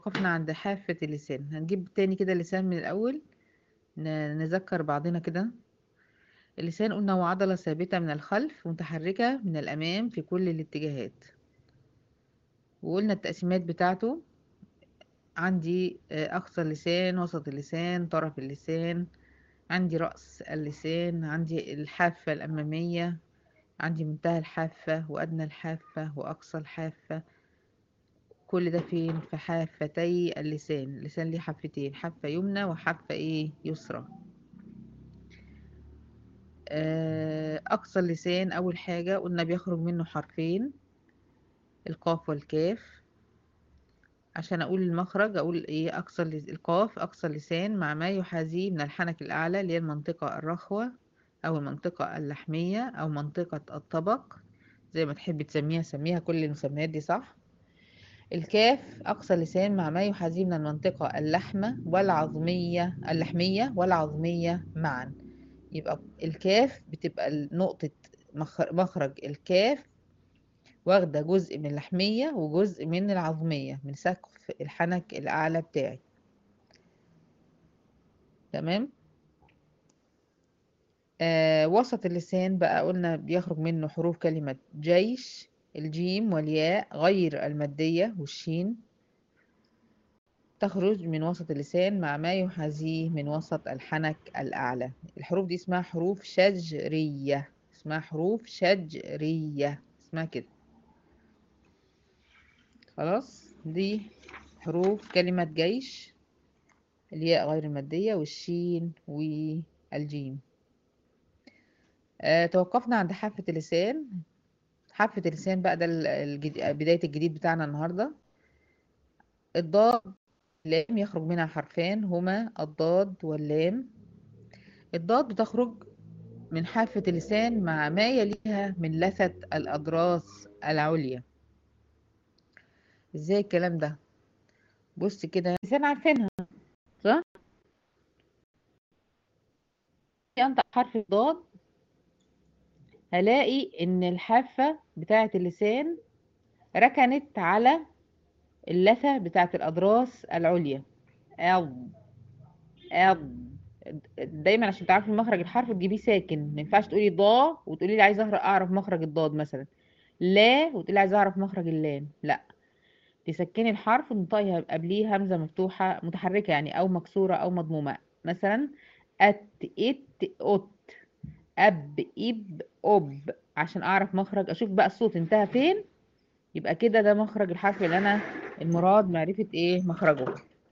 توقفنا عند حافة اللسان هنجيب تاني كده اللسان من الأول ن- نذكر بعضنا كده اللسان قلنا هو عضلة ثابتة من الخلف متحركة من الأمام في كل الاتجاهات وقلنا التقسيمات بتاعته عندي آه، أقصى اللسان وسط اللسان طرف اللسان عندي رأس اللسان عندي الحافة الأمامية عندي منتهى الحافة وأدنى الحافة وأقصى الحافة كل ده فين في حافتي اللسان اللسان ليه حافتين حافة يمنى وحافة ايه يسرى آه، أقصى اللسان أول حاجة قلنا بيخرج منه حرفين القاف والكاف عشان أقول المخرج أقول إيه أقصى اللس- القاف أقصى اللسان مع ما يحاذيه من الحنك الأعلى اللي هي المنطقة الرخوة أو المنطقة اللحمية أو منطقة الطبق زي ما تحبي تسميها سميها كل المسميات دي صح الكاف أقصى اللسان مع ما يحاذيه من المنطقة اللحمة والعظمية اللحمية والعظمية معا يبقى الكاف بتبقى نقطة مخ- مخرج الكاف واخدة جزء من اللحمية وجزء من العظمية من سقف الحنك الأعلى بتاعي تمام آه وسط اللسان بقى قلنا بيخرج منه حروف كلمة جيش الجيم والياء غير المادية والشين تخرج من وسط اللسان مع ما يحاذيه من وسط الحنك الأعلى الحروف دي اسمها حروف شجرية اسمها حروف شجرية اسمها كده خلاص دي حروف كلمة جيش الياء غير المادية والشين والجيم آه توقفنا عند حافة اللسان حافة اللسان بقى ده ال- الجديد بداية الجديد بتاعنا النهاردة الضاد لام يخرج منها حرفان هما الضاد واللام الضاد بتخرج من حافة اللسان مع ما يليها من لثة الأضراس العليا ازاي الكلام ده بص كده اللسان عارفينها صح انطق حرف الضاد هلاقي ان الحافة بتاعة اللسان ركنت على اللثة بتاعة الأضراس العليا أض أض دايما عشان تعرفي مخرج الحرف تجيبيه ساكن ما ينفعش تقولي ضا وتقولي لي عايزه أهر- اعرف مخرج الضاد مثلا لا وتقولي عايزه اعرف مخرج اللام لا تسكني الحرف وتنطقي قبليه همزه مفتوحه متحركه يعني او مكسوره او مضمومه مثلا ات ات اوت اب اب اوب عشان اعرف مخرج اشوف بقى الصوت انتهى فين يبقى كده ده مخرج الحرف اللي انا المراد معرفه ايه مخرجه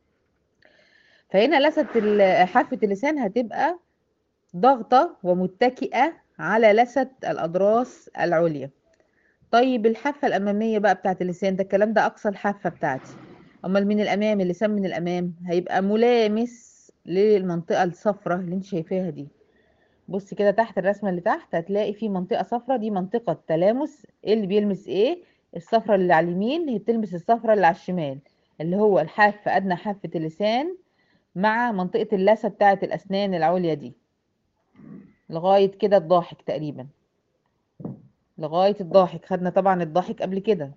فهنا لثة ال- حافة اللسان هتبقى ضغطة ومتكئة على لثة الأضراس العليا طيب الحافة الأمامية بقى بتاعت اللسان ده الكلام ده أقصى الحافة بتاعتي أمال من الأمام اللسان من الأمام هيبقى ملامس للمنطقة الصفراء اللي انت شايفاها دي بص كده تحت الرسمة اللي تحت هتلاقي في منطقة صفراء دي منطقة تلامس ايه اللي بيلمس ايه الصفراء اللي على اليمين هي بتلمس الصفراء اللي على الشمال اللي هو الحافة أدنى حافة اللسان مع منطقة اللثة بتاعة الأسنان العليا دي لغاية كده الضاحك تقريبا لغاية الضاحك خدنا طبعا الضاحك قبل كده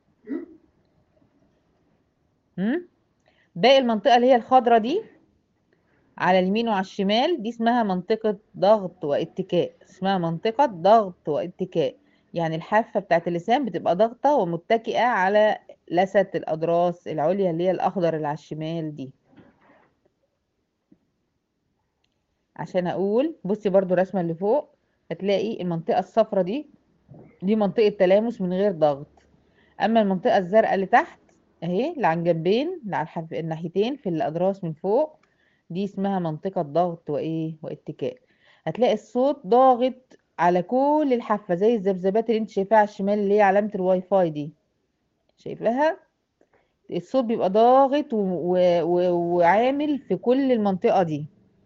هم؟ باقي المنطقة اللي هي الخضرة دي على اليمين وعلى الشمال دي اسمها منطقة ضغط واتكاء اسمها منطقة ضغط واتكاء يعني الحافة بتاعت اللسان بتبقى ضغطة ومتكئة على لثة الأضراس العليا اللي هي الأخضر اللي على الشمال دي عشان أقول بصي برضو الرسمة اللي فوق هتلاقي المنطقة الصفرة دي دي منطقة تلامس من غير ضغط أما المنطقة الزرقاء اللي تحت أهي اللي على الجنبين اللي على الحرف الناحيتين في الأضراس من فوق دي اسمها منطقة ضغط وإيه واتكاء هتلاقي الصوت ضاغط على كل الحافة زي الذبذبات اللي انت شايفاها على الشمال اللي هي علامة الواي فاي دي شايفاها الصوت بيبقى ضاغط و... و... و... وعامل في كل المنطقة دي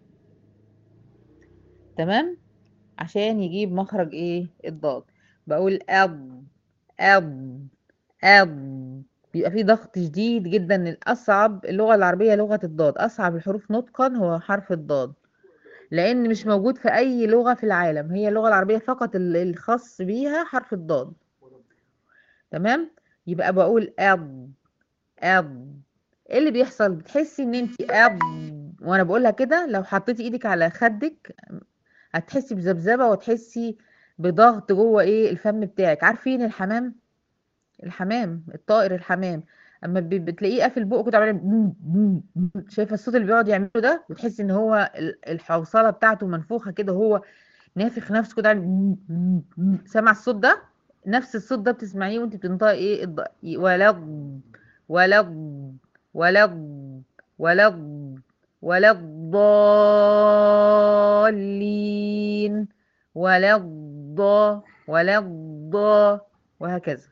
تمام عشان يجيب مخرج ايه الضاد بقول أب أب أب بيبقى فيه ضغط شديد جدا الأصعب اللغة العربية لغة الضاد أصعب الحروف نطقا هو حرف الضاد لأن مش موجود في أي لغة في العالم هي اللغة العربية فقط ال- الخاص بيها حرف الضاد تمام يبقى بقول أب أب ايه اللي بيحصل بتحسي ان انت أب وانا بقولها كده لو حطيتي ايدك على خدك هتحسي بذبذبه وتحسي بضغط جوه ايه الفم بتاعك عارفين الحمام الحمام الطائر الحمام اما بي- بتلاقيه قافل بقه كده عمال شايفه الصوت اللي بيقعد يعمله ده وتحسي ان هو ال- الحوصله بتاعته منفوخه كده وهو نافخ نفسه كده عامل سامع الصوت ده نفس الصوت ده بتسمعيه وانت بتنطقي ايه الض... ولغ ولغ ولغ ولغ ولا الضالين ولا الضا ولا الضا وهكذا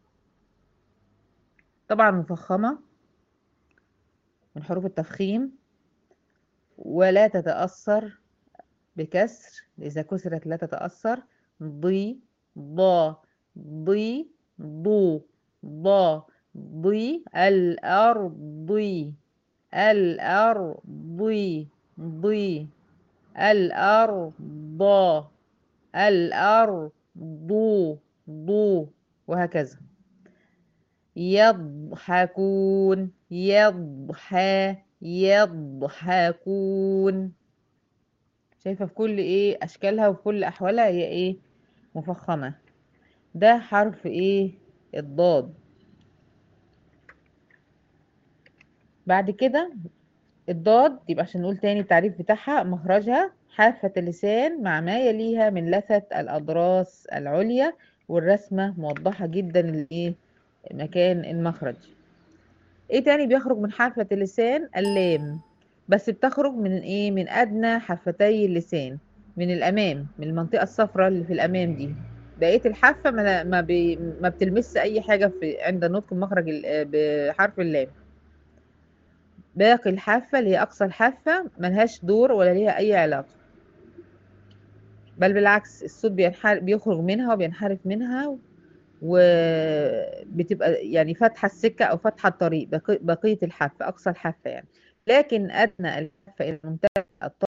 طبعا مفخمة من حروف التفخيم ولا تتأثر بكسر إذا كسرت لا تتأثر ضي ضا ضي ضو ضا ضي الأرضي الأرضي ضي الأرض الأرض ضو وهكذا يضحكون يضحى يضحكون شايفة في كل ايه اشكالها وفي كل احوالها هي ايه مفخمة ده حرف ايه الضاد بعد كده الضاد يبقى عشان نقول تاني التعريف بتاعها مخرجها حافة اللسان مع ما يليها من لثة الأضراس العليا والرسمة موضحة جدا الايه مكان المخرج ايه تاني بيخرج من حافة اللسان اللام بس بتخرج من ايه من ادنى حفتي اللسان من الامام من المنطقة الصفراء اللي في الامام دي بقية الحافة ما ما, بي ما بتلمس اي حاجة في عند نطق مخرج ال- بحرف اللام باقي الحافة اللي هي اقصى الحافة ملهاش دور ولا ليها اي علاقة بل بالعكس الصوت بينحر بيخرج منها وبينحرف منها وبتبقى يعني فاتحة السكة أو فاتحة الطريق بقي- بقية الحافة أقصى الحافة يعني لكن أدنى الحافة إلى منتهى الطرف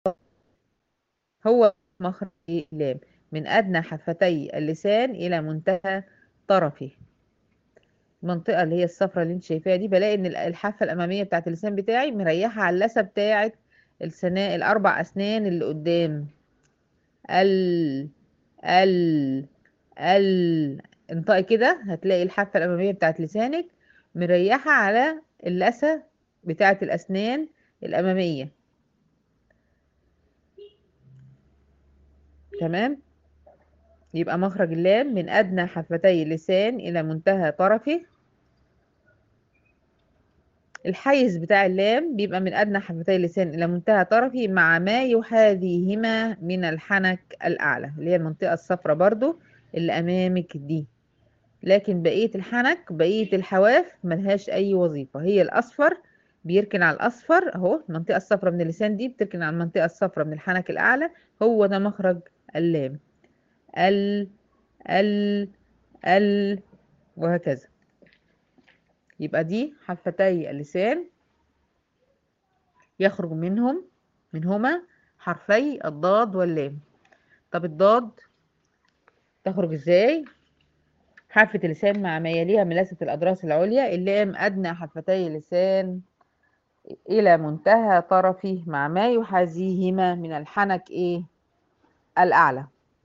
هو مخرج اللام من أدنى حفتي اللسان إلى منتهى طرفه المنطقة اللي هي الصفرة اللي انت شايفاها دي بلاقي إن الحافة الأمامية بتاعت اللسان بتاعي مريحة على اللثة بتاعت السناء الأربع أسنان اللي قدام ال ال ال انطقي كده هتلاقي الحافة الأمامية بتاعت لسانك مريحة على اللثة بتاعت الأسنان الأمامية تمام يبقى مخرج اللام من أدنى حفتي اللسان إلى منتهى طرفه الحيز بتاع اللام بيبقى من أدنى حفتي اللسان إلى منتهى طرفه مع ما يحاذيهما من الحنك الأعلى اللي هي المنطقة الصفراء برضو اللي أمامك دي لكن بقية الحنك بقية الحواف ملهاش أي وظيفة هي الأصفر بيركن على الأصفر أهو المنطقة الصفراء من اللسان دي بتركن على المنطقة الصفراء من الحنك الأعلى هو ده مخرج اللام ال ال ال وهكذا يبقى دي حفتي اللسان يخرج منهم منهما حرفي الضاد واللام طب الضاد تخرج ازاي حافة اللسان مع ما يليها من لثة الأضراس العليا اللام أدنى حفتي اللسان إلى منتهى طرفه مع ما يحاذيهما من الحنك إيه الأعلى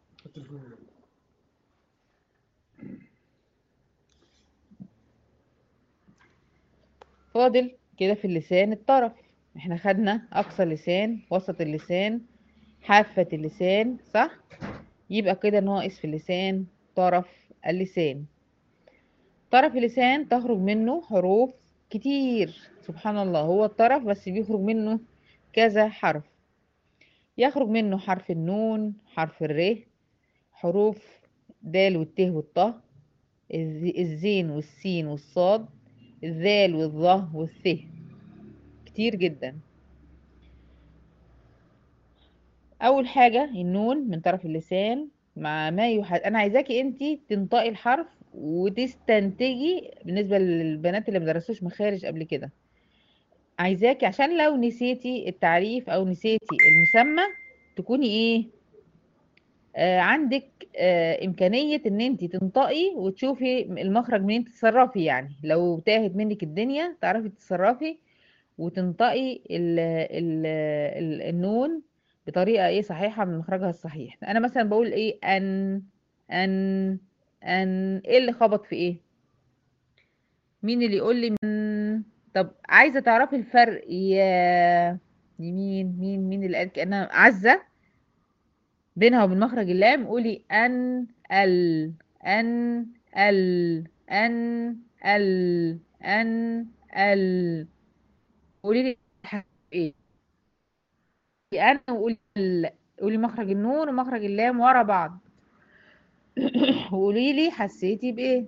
فاضل كده في اللسان الطرف احنا خدنا أقصى اللسان وسط اللسان حافة اللسان صح يبقى كده ناقص في اللسان طرف اللسان طرف اللسان تخرج منه حروف كتير سبحان الله هو الطرف بس بيخرج منه كذا حرف يخرج منه حرف النون حرف الر حروف دال والت والطه الز- الزين والسين والصاد الذال والظه والث كتير جدا اول حاجه النون من طرف اللسان مع ما يحد انا عايزاكي انتي تنطقي الحرف وتستنتجي بالنسبه للبنات اللي مدرسوش مخارج قبل كده عايزاكي عشان لو نسيتي التعريف او نسيتي المسمى تكوني ايه آه عندك آه إمكانية إن أنت تنطقي وتشوفي المخرج منين تتصرفي يعني لو تاهت منك الدنيا تعرفي تتصرفي وتنطقي ال ال ال النون بطريقة إيه صحيحة من مخرجها الصحيح أنا مثلا بقول إيه أن أن أن إيه اللي خبط في إيه مين اللي يقول لي من طب عايزة تعرفي الفرق يا يمين مين مين اللي قال كأنها عزة بينها وبين مخرج اللام قولي أن ال أن ال أن ال أن ال قولي لي ايه أنا وقولي ال قولي مخرج النون ومخرج اللام ورا بعض وقولي لي حسيتي بإيه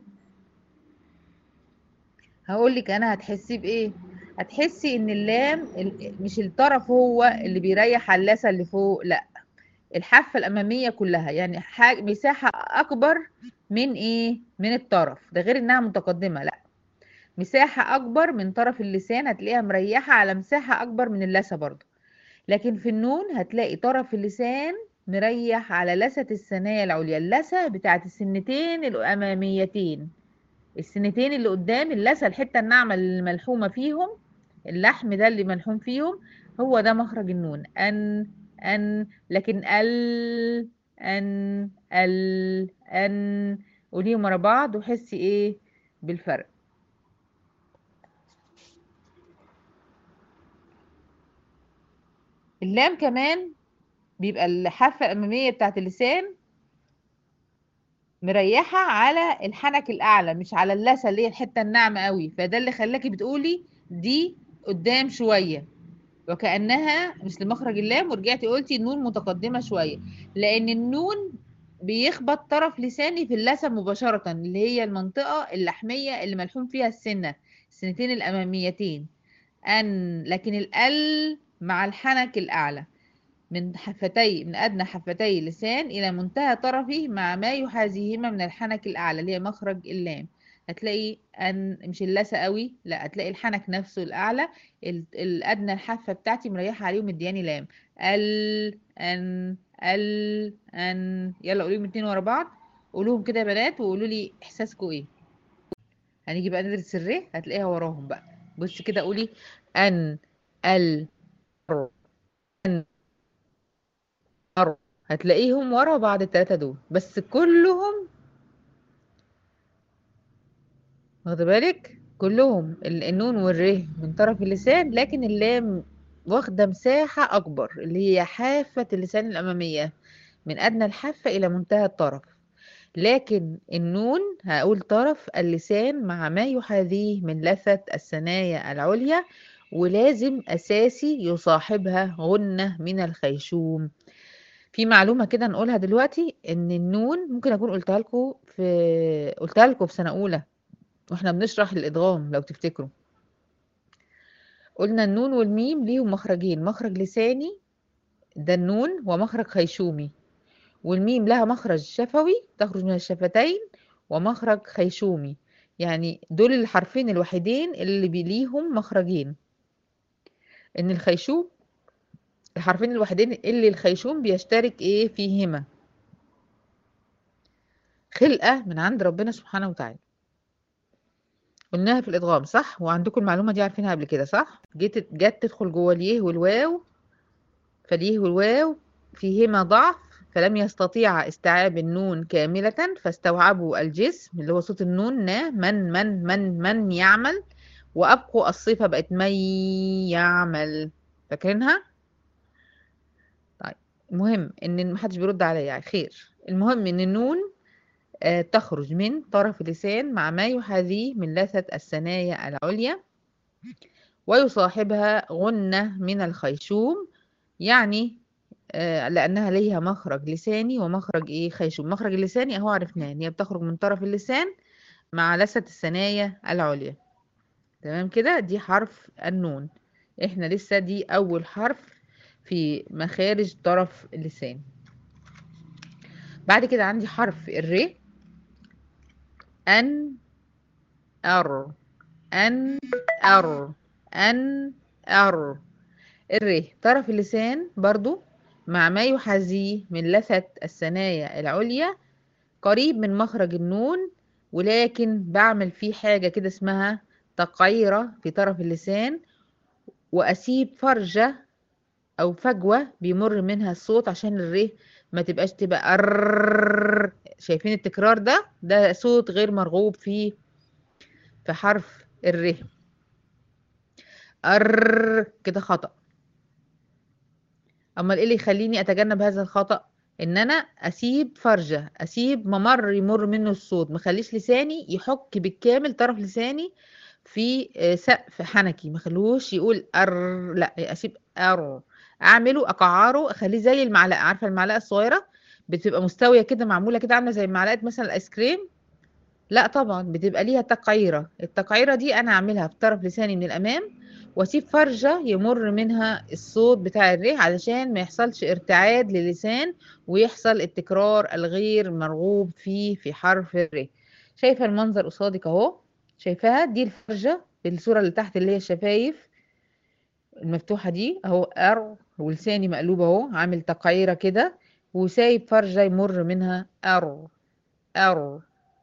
هقول لك انا هتحسي بايه هتحسي ان اللام ال- مش الطرف هو اللي بيريح على اللثه اللي فوق لا الحافه الاماميه كلها يعني حاجة مساحه اكبر من ايه من الطرف ده غير انها متقدمه لا مساحه اكبر من طرف اللسان هتلاقيها مريحه على مساحه اكبر من اللثه برضو لكن في النون هتلاقي طرف اللسان مريح على لثه الثنايا العليا اللثه بتاعت السنتين الاماميتين السنتين اللي قدام اللثه الحته الناعمه اللي ملحومه فيهم اللحم ده اللي ملحوم فيهم هو ده مخرج النون ان ان لكن ال ان ال ان قوليهم ورا بعض وحسي ايه بالفرق اللام كمان بيبقى الحافه الاماميه بتاعت اللسان مريحه على الحنك الاعلى مش على اللثه اللي هي الحته الناعمه قوي فده اللي خلاكي بتقولي دي قدام شويه وكانها مثل مخرج اللام ورجعتي قلتي النون متقدمه شويه لان النون بيخبط طرف لساني في اللثه مباشره اللي هي المنطقه اللحميه اللي ملحوم فيها السنه السنتين الاماميتين ان لكن ال مع الحنك الاعلى من حفتي من أدنى حفتي اللسان إلى منتهى طرفه مع ما يحاذيهما من الحنك الأعلى اللي هي مخرج اللام هتلاقي أن مش اللثة قوي لا هتلاقي الحنك نفسه الأعلى ال- الأدنى الحافة بتاعتي مريحة عليه ومدياني لام ال أن ال أن يلا قوليهم اتنين ورا بعض قولوهم كده يا بنات وقولوا لي إحساسكم إيه هنيجي بقى ندرس الر هتلاقيها وراهم بقى بصي كده قولي أن ال ر أن ر هتلاقيهم ورا بعض التلاتة دول بس كلهم واخد بالك كلهم ال- النون والره من طرف اللسان لكن اللام واخدة مساحة أكبر اللي هي حافة اللسان الأمامية من أدنى الحافة إلى منتهى الطرف لكن النون هقول طرف اللسان مع ما يحاذيه من لثة الثنايا العليا ولازم أساسي يصاحبها غنة من الخيشوم في معلومة كده نقولها دلوقتي إن النون ممكن أكون قلتها لكم في قلتها لكم في سنة أولى واحنا بنشرح الإدغام لو تفتكروا قلنا النون والميم ليهم مخرجين مخرج لساني ده النون ومخرج خيشومي والميم لها مخرج شفوي تخرج من الشفتين ومخرج خيشومي يعني دول الحرفين الوحيدين اللي بيليهم مخرجين ان الخيشوم الحرفين الوحيدين اللي الخيشوم بيشترك ايه فيهما خلقة من عند ربنا سبحانه وتعالى قلناها في الادغام صح وعندكم المعلومة دي عارفينها قبل كده صح جت جت تدخل جوه اليه والواو فاليه والواو فيهما ضعف فلم يستطيع استيعاب النون كاملة فاستوعبوا الجسم اللي هو صوت النون نا من من من من يعمل وأبقوا الصفة بقت من يعمل فاكرينها؟ طيب المهم ان محدش بيرد عليا خير المهم ان النون آه، تخرج من طرف اللسان مع ما يحاذيه من لثة الثنايا العليا ويصاحبها غنة من الخيشوم يعني آه، لأنها ليها مخرج لساني ومخرج إيه خيشوم مخرج اللساني أهو عرفناه إن هي بتخرج من طرف اللسان مع لثة الثنايا العليا تمام كده دي حرف النون إحنا لسه دي أول حرف في مخارج طرف اللسان بعد كده عندي حرف الر أن أر أن أر أن أر الر طرف اللسان برضو مع ما يحاذيه من لثة الثنايا العليا قريب من مخرج النون ولكن بعمل فيه حاجة كده اسمها تقعيرة في طرف اللسان وأسيب فرجة أو فجوة بيمر منها الصوت عشان الره ما تبقاش تبقى أر شايفين التكرار ده ده صوت غير مرغوب فيه في حرف الره أر كده خطأ أمال إيه اللي يخليني أتجنب هذا الخطأ إن أنا أسيب فرجة أسيب ممر يمر منه الصوت مخليش لساني يحك بالكامل طرف لساني في سقف حنكي مخلوش يقول أر لا أسيب أر أعمله أقعره أخليه زي المعلقة عارفة المعلقة الصغيرة بتبقى مستوية كده معمولة كده عاملة زي معلقة مثلا الآيس كريم لا طبعا بتبقى ليها تقعيرة التقعيرة دي أنا أعملها في طرف لساني من الأمام واسيب فرجة يمر منها الصوت بتاع الريح علشان ما يحصلش ارتعاد للسان ويحصل التكرار الغير مرغوب فيه في حرف الريح شايفة المنظر قصادك اهو شايفاها دي الفرجة بالصورة اللي تحت اللي هي الشفايف المفتوحة دي اهو ار ولساني مقلوب اهو عامل تقعيرة كده وسايب فرجة يمر منها ار ار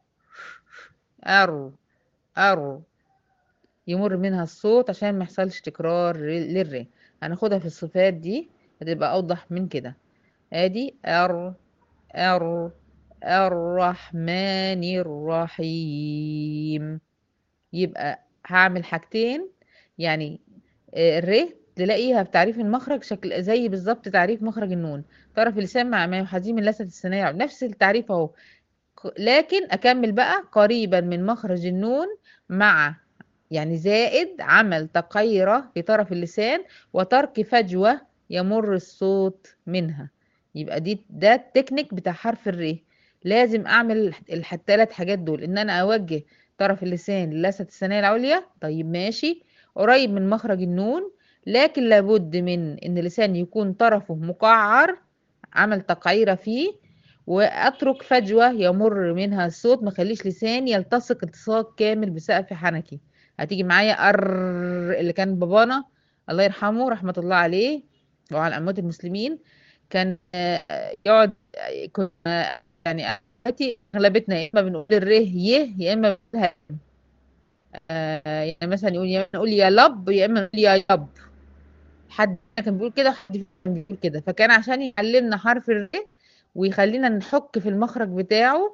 ار ار يمر منها الصوت عشان ما يحصلش تكرار للر هناخدها في الصفات دي هتبقى اوضح من كده ادي ار ار الرحمن الرحيم يبقى هعمل حاجتين يعني الر تلاقيها في تعريف المخرج شكل زي بالظبط تعريف مخرج النون طرف اللسان مع ما يحاذيه من لثة الثنايا نفس التعريف اهو لكن اكمل بقى قريبا من مخرج النون مع يعني زائد عمل تقيرة في طرف اللسان وترك فجوة يمر الصوت منها يبقى دي ده التكنيك بتاع حرف الر لازم اعمل الثلاث حاجات دول ان انا اوجه طرف اللسان للثة الثنايا العليا طيب ماشي قريب من مخرج النون لكن لابد من ان اللسان يكون طرفه مقعر عمل تقعيرة فيه واترك فجوة يمر منها الصوت ما خليش لساني يلتصق التصاق كامل بسقف حنكي هتيجي معايا ار اللي كان بابانا الله يرحمه رحمة الله عليه وعلى أموات المسلمين كان يقعد يعني أتي أغلبتنا يا إما بنقول الره يه يا إما بنقولها يعني مثلا يقول يا إما نقول يا لب يا إما نقول يا يب حد كان بيقول كده وحد كان بيقول كده فكان عشان يعلمنا حرف الره ويخلينا نحك في المخرج بتاعه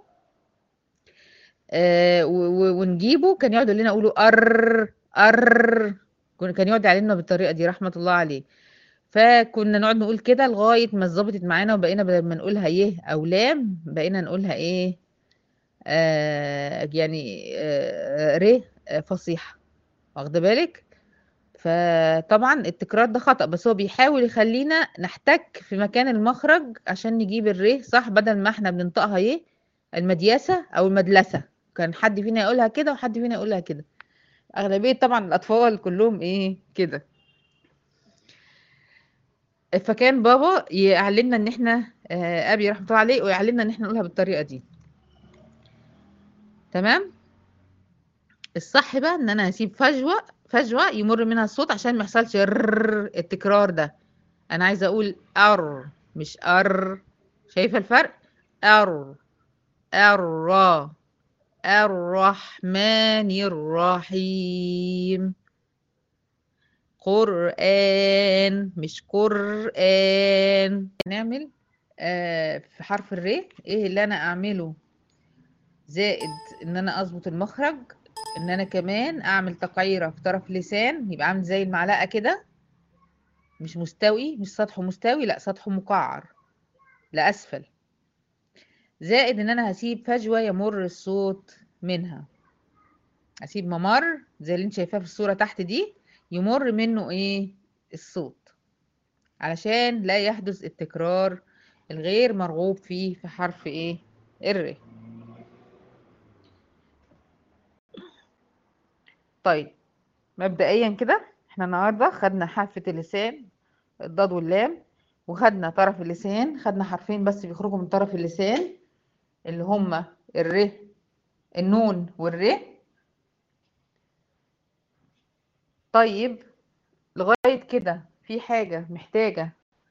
آه ونجيبه كان يقعد يقول لنا قولوا ار ار كان يقعد يعلمنا بالطريقه دي رحمه الله عليه فكنا نقعد نقول كده لغايه ما اتظبطت معانا وبقينا بدل ما نقولها يه او لام بقينا نقولها ايه آه يعني آه ر فصيحه واخده بالك فطبعا التكرار ده خطأ بس هو بيحاول يخلينا نحتك في مكان المخرج عشان نجيب الر صح بدل ما احنا بننطقها يه المدياسة أو المدلسة كان حد فينا يقولها كده وحد فينا يقولها كده أغلبية طبعا الأطفال كلهم إيه كده فكان بابا يعلمنا إن إحنا آه أبي رحمة الله عليه ويعلمنا إن إحنا نقولها بالطريقة دي تمام الصح بقى إن أنا هسيب فجوة فجوة يمر منها الصوت عشان ما يحصلش التكرار ده أنا عايزة أقول أر مش أر شايفة الفرق أر الر الرحمن الرحيم قرآن مش قرآن نعمل آه في حرف الر ايه اللي انا اعمله زائد ان انا اظبط المخرج ان انا كمان اعمل تقعيرة في طرف اللسان يبقى عامل زي المعلقة كده مش مستوي مش سطحه مستوي لا سطحه مقعر لأسفل زائد ان انا هسيب فجوة يمر الصوت منها هسيب ممر زي اللي انت شايفاه في الصورة تحت دي يمر منه ايه الصوت علشان لا يحدث التكرار الغير مرغوب فيه في حرف ايه الر طيب مبدئيا كده احنا النهارده خدنا حافة اللسان الضاد واللام وخدنا طرف اللسان خدنا حرفين بس بيخرجوا من طرف اللسان اللي هما الر النون والر طيب لغاية كده في حاجة محتاجة